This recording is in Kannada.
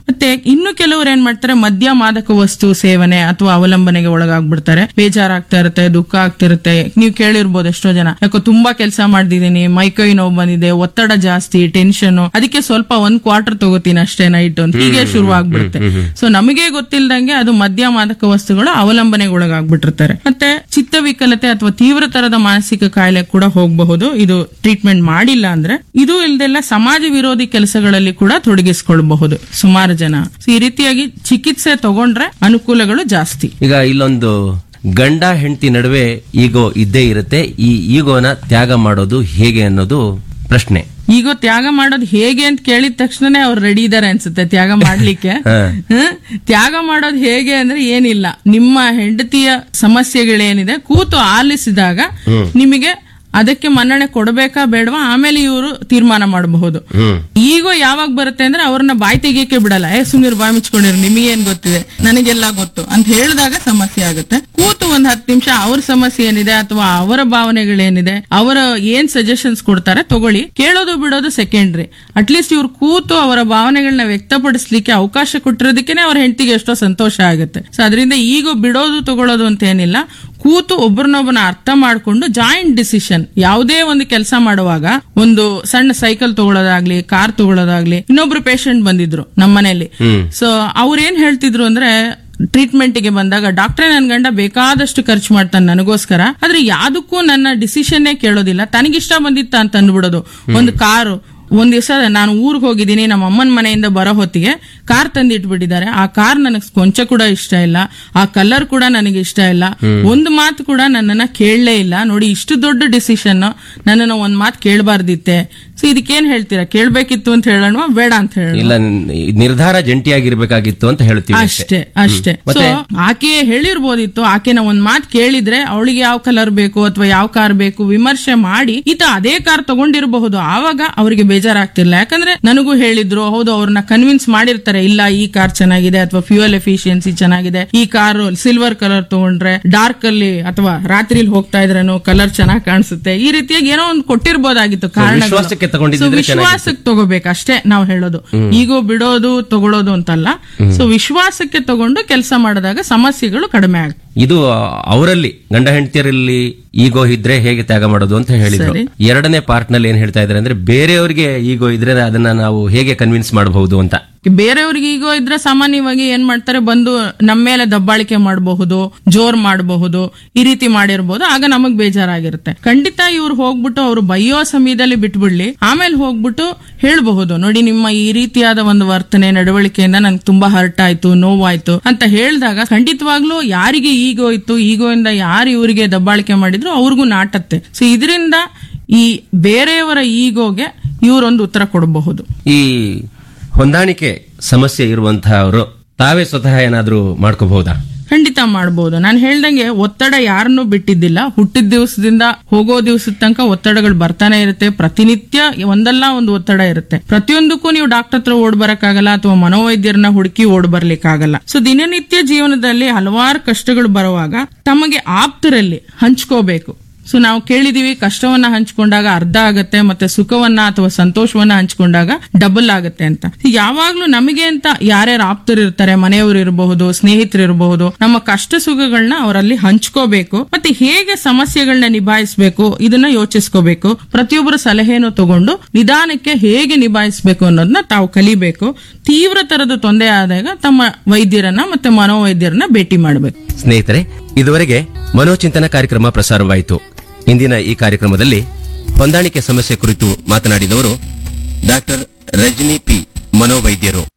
ಮತ್ತೆ ಇನ್ನು ಕೆಲವರು ಏನ್ ಮಾಡ್ತಾರೆ ಮದ್ಯ ಮಾದಕ ವಸ್ತು ಸೇವನೆ ಅಥವಾ ಅವಲಂಬನೆಗೆ ಒಳಗಾಗ್ಬಿಡ್ತಾರೆ ಬೇಜಾರಾಗ್ತಾ ಇರುತ್ತೆ ದುಃಖ ಆಗ್ತಿರುತ್ತೆ ನೀವು ಕೇಳಿರ್ಬೋದು ಎಷ್ಟೋ ಜನ ಯಾಕೋ ತುಂಬಾ ಕೆಲಸ ಮಾಡ್ದಿದೀನಿ ಮೈಕೈ ನೋವು ಬಂದಿದೆ ಒತ್ತಡ ಜಾಸ್ತಿ ಟೆನ್ಷನ್ ಅದಕ್ಕೆ ಸ್ವಲ್ಪ ಒಂದ್ ಕ್ವಾರ್ಟರ್ ತಗೋತೀನಿ ಅಷ್ಟೇ ನೈಟ್ ಅಂತ ಹೀಗೆ ಶುರು ಆಗ್ಬಿಡುತ್ತೆ ಸೊ ನಮಗೆ ಗೊತ್ತಿಲ್ದಂಗೆ ಅದು ಮದ್ಯ ಮಾದಕ ವಸ್ತುಗಳು ಅವಲಂಬನೆಗೆ ಒಳಗಾಗ್ಬಿಟ್ಟಿರ್ತಾರೆ ಮತ್ತೆ ಚಿತ್ತವಿಕಲತೆ ಅಥವಾ ತೀವ್ರ ತರದ ಮಾನಸಿಕ ಕಾಯಿಲೆ ಕೂಡ ಹೋಗಬಹುದು ಇದು ಟ್ರೀಟ್ಮೆಂಟ್ ಮಾಡಿಲ್ಲ ಅಂದ್ರೆ ಇದು ಇಲ್ದೆಲ್ಲ ಸಮಾಜ ವಿರೋಧಿ ಕೆಲಸಗಳಲ್ಲಿ ಕೂಡ ತೊಡಗಿಸ್ಕೊಳ್ಬಹುದು ಸುಮಾರು ಜನ So, ಈ ರೀತಿಯಾಗಿ ಚಿಕಿತ್ಸೆ ತಗೊಂಡ್ರೆ ಅನುಕೂಲಗಳು ಜಾಸ್ತಿ ಈಗ ಇಲ್ಲೊಂದು ಗಂಡ ಹೆಂಡತಿ ನಡುವೆ ಈಗೋ ಇದ್ದೇ ಇರುತ್ತೆ ಈ ಈಗೋನ ತ್ಯಾಗ ಮಾಡೋದು ಹೇಗೆ ಅನ್ನೋದು ಪ್ರಶ್ನೆ ಈಗ ತ್ಯಾಗ ಮಾಡೋದು ಹೇಗೆ ಅಂತ ಕೇಳಿದ ತಕ್ಷಣನೇ ಅವ್ರು ರೆಡಿ ಇದಾರೆ ಅನ್ಸುತ್ತೆ ತ್ಯಾಗ ಮಾಡ್ಲಿಕ್ಕೆ ಹ್ಮ್? ತ್ಯಾಗ ಮಾಡೋದು ಹೇಗೆ ಅಂದ್ರೆ ಏನಿಲ್ಲ ನಿಮ್ಮ ಹೆಂಡತಿಯ ಸಮಸ್ಯೆಗಳೇನಿದೆ ಕೂತು ಆಲಿಸಿದಾಗ ನಿಮಗೆ ಅದಕ್ಕೆ ಮನ್ನಣೆ ಕೊಡಬೇಕಾ ಬೇಡವಾ ಆಮೇಲೆ ಇವರು ತೀರ್ಮಾನ ಮಾಡಬಹುದು ಹ್ಮ್ ಈಗ ಯಾವಾಗ ಬರುತ್ತೆ ಅಂದ್ರೆ ಅವ್ರನ್ನ ಬಾಯಿ ತೆಗಿಯಕ್ಕೆ ಬಿಡಲ್ಲ ಏ ಸುಮ್ನಿರ್ ಬಾಯಿ ಮುಚ್ಕೊಂಡಿರು ನಿಮಗೇನ್ ಗೊತ್ತಿದೆ ನನಗೆಲ್ಲ ಗೊತ್ತು ಅಂತ ಹೇಳಿದಾಗ ಸಮಸ್ಯೆ ಆಗುತ್ತೆ ಕೂತು ಒಂದ್ ಹತ್ತು ನಿಮಿಷ ಅವ್ರ ಸಮಸ್ಯೆ ಏನಿದೆ ಅಥವಾ ಅವರ ಭಾವನೆಗಳೇನಿದೆ ಅವರ ಏನ್ ಸಜೆಷನ್ಸ್ ಕೊಡ್ತಾರೆ ತಗೊಳ್ಳಿ ಕೇಳೋದು ಬಿಡೋದು ಸೆಕೆಂಡ್ರಿ ಅಟ್ಲೀಸ್ಟ್ ಇವ್ರು ಕೂತು ಅವರ ಭಾವನೆಗಳನ್ನ ವ್ಯಕ್ತಪಡಿಸ್ಲಿಕ್ಕೆ ಅವಕಾಶ ಕೊಟ್ಟಿರೋದಕ್ಕೇನೆ ಅವ್ರ ಹೆಂಡತಿಗೆ ಎಷ್ಟೋ ಸಂತೋಷ ಆಗುತ್ತೆ ಸೊ ಅದರಿಂದ ಈಗ ಬಿಡೋದು ತಗೊಳ್ಳೋದು ಅಂತ ಏನಿಲ್ಲ ಕೂತು ಒಬ್ಬರನ್ನೊಬ್ಬನ ಅರ್ಥ ಮಾಡ್ಕೊಂಡು ಜಾಯಿಂಟ್ ಡಿಸಿಷನ್ ಯಾವುದೇ ಒಂದು ಕೆಲಸ ಮಾಡುವಾಗ ಒಂದು ಸಣ್ಣ ಸೈಕಲ್ ತಗೊಳ್ಳೋದಾಗ್ಲಿ ಕಾರ್ ತಗೊಳ್ಳೋದಾಗ್ಲಿ ಇನ್ನೊಬ್ರು ಪೇಷಂಟ್ ಬಂದಿದ್ರು ನಮ್ಮನೇಲಿ ಸೊ ಅವ್ರು ಏನ್ ಹೇಳ್ತಿದ್ರು ಅಂದ್ರೆ ಟ್ರೀಟ್ಮೆಂಟ್ ಗೆ ಬಂದಾಗ ಡಾಕ್ಟ್ರೇ ನನ್ ಗಂಡ ಬೇಕಾದಷ್ಟು ಖರ್ಚು ಮಾಡ್ತಾನೆ ನನಗೋಸ್ಕರ ಆದ್ರೆ ಯಾವ್ದಕ್ಕೂ ನನ್ನ ಡಿಸಿಷನ್ನೇ ಕೇಳೋದಿಲ್ಲ ತನಗಿಷ್ಟ ಬಂದಿತ್ತ ಅಂತ ಅಂದ್ಬಿಡೋದು ಒಂದು ಕಾರು ಒಂದ್ ದಿವಸ ನಾನು ಊರಿಗೆ ಹೋಗಿದ್ದೀನಿ ನಮ್ಮ ಅಮ್ಮನ ಮನೆಯಿಂದ ಬರೋ ಹೊತ್ತಿಗೆ ಕಾರ್ ತಂದಿಟ್ಬಿಟ್ಟಿದ್ದಾರೆ ಆ ಕಾರ್ ನನಗೆ ಕೊಂಚ ಕೂಡ ಇಷ್ಟ ಇಲ್ಲ ಆ ಕಲರ್ ಕೂಡ ನನಗೆ ಇಷ್ಟ ಇಲ್ಲ ಒಂದು ಮಾತು ಕೂಡ ನನ್ನನ್ನ ಕೇಳಲೇ ಇಲ್ಲ ನೋಡಿ ಇಷ್ಟು ದೊಡ್ಡ ಡಿಸಿಷನ್ ನನ್ನನ್ನ ಒಂದ್ ಮಾತು ಕೇಳಬಾರ್ದಿತ್ತೆ ಸೊ ಇದಕ್ಕೇನ್ ಹೇಳ್ತೀರಾ ಕೇಳ್ಬೇಕಿತ್ತು ಅಂತ ಹೇಳೋಣ ಬೇಡ ಅಂತ ಹೇಳೋಣ ಇಲ್ಲ ನಿ- ನಿರ್ಧಾರ ಜಂಟಿಯಾಗಿರ್ಬೇಕಾಗಿತ್ತು ಅಂತ ಹೇಳ್ತೀವಿ ಅಷ್ಟೇ. ಅಷ್ಟೇ ಅಷ್ಟೇ ಸೊ ಆಕೆ ಹೇಳಿರ್ಬೋದಿತ್ತು ಆಕೆನ ಒಂದ್ ಮಾತು ಕೇಳಿದ್ರೆ ಅವಳಿಗೆ ಯಾವ ಕಲರ್ ಬೇಕು ಅಥವಾ ಯಾವ ಕಾರ್ ಬೇಕು ವಿಮರ್ಶೆ ಮಾಡಿ ಈತ ಅದೇ ಕಾರ್ ತಗೊಂಡಿರಬಹುದು ಆವಾಗ ಅವರಿಗೆ ಬೇಜಾರಾಗ್ತಿರ್ಲಿಲ್ಲ ಯಾಕಂದ್ರೆ ನನಗೂ ಹೇಳಿದ್ರು ಹೌದು ಅವ್ರನ್ನ ಕನ್ವಿನ್ಸ್ ಮಾಡಿರ್ತಾರೆ ಇಲ್ಲ ಈ ಕಾರ್ ಚೆನ್ನಾಗಿದೆ ಅಥವಾ ಫ್ಯೂಯಲ್ ಎಫಿಷಿಯನ್ಸಿ ಚೆನ್ನಾಗಿದೆ ಈ ಕಾರ್ ಸಿಲ್ವರ್ ಕಲರ್ ತಗೊಂಡ್ರೆ ಡಾರ್ಕ್ ಅಲ್ಲಿ ಅಥವಾ ರಾತ್ರಿಲಿ ಹೋಗ್ತಾ ಇದ್ರೇನು ಕಲರ್ ಚೆನ್ನಾಗಿ ಕಾಣಿಸುತ್ತೆ ಈ ರೀತಿಯಾಗಿ ಏನೋ ಒಂದು ಕೊಟ್ಟಿರ್ಬೋದಾಗಿತ್ತು ಕಾರಣ ವಿಶ್ವಾಸಕ್ಕೆ ತಗೊಂಡಿದ್ರೆ ವಿಶ್ವಾಸಕ್ಕೆ ತಗೋಬೇಕು ಅಷ್ಟೇ ನಾವು ಹೇಳೋದು ಈಗೋ ಬಿಡೋದು ತಗೊಳ್ಳೋದು ಅಂತಲ್ಲ ಸೊ ವಿಶ್ವಾಸಕ್ಕೆ ತಗೊಂಡು ಕೆಲಸ ಮಾಡಿದಾಗ ಸಮಸ್ಯೆಗಳು ಕಡಿಮೆ ಆಗುತ್ತೆ ಇದು ಅವರಲ್ಲಿ ಗಂಡ ಹೆಂಡತಿಯರಲ್ಲಿ ಈಗೋ ಇದ್ರೆ ಹೇಗೆ ತ್ಯಾಗ ಮಾಡೋದು ಅಂತ ಹೇಳಿದ್ರು ಸರಿ. ಎರಡನೇ ಪಾರ್ಟ್ ನಲ್ಲಿ ಏನ್ ಹೇಳ್ತಾ ಇದ್ದಾರೆ ಅಂದ್ರೆ ಬೇರೆಯವರಿಗೆ ಈಗೋ ಇದ್ರೆ ಅದನ್ನ ನಾವು ಹೇಗೆ ಕನ್ವಿನ್ಸ್ ಮಾಡಬಹುದು ಅಂತ ಬೇರೆಯವ್ರಿಗೆ ಈಗೋ ಇದ್ರೆ ಸಾಮಾನ್ಯವಾಗಿ ಏನ್ ಮಾಡ್ತಾರೆ ಬಂದು ನಮ್ಮ ಮೇಲೆ ದಬ್ಬಾಳಿಕೆ ಮಾಡಬಹುದು ಜೋರ್ ಮಾಡಬಹುದು ಈ ರೀತಿ ಮಾಡಿರ್ಬೋದು ಆಗ ನಮಗ್ ಬೇಜಾರಾಗಿರುತ್ತೆ ಖಂಡಿತ ಇವ್ರು ಹೋಗ್ಬಿಟ್ಟು ಅವ್ರು ಬೈಯೋ ಸಮಯದಲ್ಲಿ ಬಿಟ್ಬಿಡ್ಲಿ ಆಮೇಲೆ ಹೋಗ್ಬಿಟ್ಟು ಹೇಳ್ಬಹುದು ನೋಡಿ ನಿಮ್ಮ ಈ ರೀತಿಯಾದ ಒಂದು ವರ್ತನೆ ನಡವಳಿಕೆಯಿಂದ ನಂಗೆ ತುಂಬಾ ಹರ್ಟ್ ಆಯ್ತು ನೋವಾಯ್ತು ಅಂತ ಹೇಳಿದಾಗ ಖಂಡಿತವಾಗ್ಲೂ ಯಾರಿಗೆ ಈಗೋ ಇತ್ತು ಈಗೋ ಇಂದ ಯಾರು ಇವರಿಗೆ ದಬ್ಬಾಳಿಕೆ ಮಾಡಿದ್ರು ಅವ್ರಿಗೂ ನಾಟತ್ತೆ ಸೊ ಇದರಿಂದ ಈ ಬೇರೆಯವರ ಈಗೋಗೆ ಇವರೊಂದು ಉತ್ತರ ಕೊಡಬಹುದು ಈ ಹೊಂದಾಣಿಕೆ ಸಮಸ್ಯೆ ಇರುವಂತಹವರು ತಾವೇ ಸ್ವತಃ ಏನಾದ್ರೂ ಮಾಡ್ಕೋಬಹುದಾ ಖಂಡಿತ ಮಾಡಬಹುದು ನಾನು ಹೇಳ್ದಂಗೆ ಒತ್ತಡ ಯಾರನ್ನೂ ಬಿಟ್ಟಿದ್ದಿಲ್ಲ ಹುಟ್ಟಿದ ದಿವಸದಿಂದ ಹೋಗೋ ದಿವಸದ ತನಕ ಒತ್ತಡಗಳು ಬರ್ತಾನೆ ಇರುತ್ತೆ ಪ್ರತಿನಿತ್ಯ ಒಂದಲ್ಲ ಒಂದು ಒತ್ತಡ ಇರುತ್ತೆ ಪ್ರತಿಯೊಂದಕ್ಕೂ ನೀವು ಡಾಕ್ಟರ್ ಹತ್ರ ಓಡ್ ಬರಕ್ಕಾಗಲ್ಲ ಅಥವಾ ಮನೋವೈದ್ಯರನ್ನ ಹುಡುಕಿ ಓಡ್ ಬರ್ಲಿಕ್ಕಾಗಲ್ಲ ಸೊ ದಿನನಿತ್ಯ ಜೀವನದಲ್ಲಿ ಹಲವಾರು ಕಷ್ಟಗಳು ಬರುವಾಗ ತಮಗೆ ಆಪ್ತರಲ್ಲಿ ಹಂಚ್ಕೋಬೇಕು ಸೊ ನಾವು ಕೇಳಿದೀವಿ ಕಷ್ಟವನ್ನ ಹಂಚ್ಕೊಂಡಾಗ ಅರ್ಧ ಆಗತ್ತೆ ಮತ್ತೆ ಸುಖವನ್ನ ಅಥವಾ ಸಂತೋಷವನ್ನ ಹಂಚ್ಕೊಂಡಾಗ ಡಬಲ್ ಆಗತ್ತೆ ಅಂತ ಯಾವಾಗ್ಲೂ ನಮಗೆ ಅಂತ ಯಾರ್ಯಾರು ಆಪ್ತರು ಇರ್ತಾರೆ ಮನೆಯವರು ಇರಬಹುದು ಸ್ನೇಹಿತರು ಇರಬಹುದು ನಮ್ಮ ಕಷ್ಟ ಸುಖಗಳನ್ನ ಅವರಲ್ಲಿ ಹಂಚ್ಕೋಬೇಕು ಮತ್ತೆ ಹೇಗೆ ಸಮಸ್ಯೆಗಳನ್ನ ನಿಭಾಯಿಸಬೇಕು ಇದನ್ನ ಯೋಚಿಸ್ಕೋಬೇಕು ಪ್ರತಿಯೊಬ್ಬರ ಸಲಹೆಯನ್ನು ತಗೊಂಡು ನಿಧಾನಕ್ಕೆ ಹೇಗೆ ನಿಭಾಯಿಸಬೇಕು ಅನ್ನೋದನ್ನ ತಾವು ಕಲಿಬೇಕು ತೀವ್ರ ತರದ ತೊಂದರೆ ಆದಾಗ ತಮ್ಮ ವೈದ್ಯರನ್ನ ಮತ್ತೆ ಮನೋವೈದ್ಯರನ್ನ ಭೇಟಿ ಮಾಡಬೇಕು ಸ್ನೇಹಿತರೆ ಇದುವರೆಗೆ ಮನೋಚಿಂತನ ಕಾರ್ಯಕ್ರಮ ಪ್ರಸಾರವಾಯಿತು ಇಂದಿನ ಈ ಕಾರ್ಯಕ್ರಮದಲ್ಲಿ ಹೊಂದಾಣಿಕೆ ಸಮಸ್ಯೆ ಕುರಿತು ಮಾತನಾಡಿದವರು ಡಾಕ್ಟರ್ ರಜನಿ ಪಿ ಮನೋವೈದ್ಯರು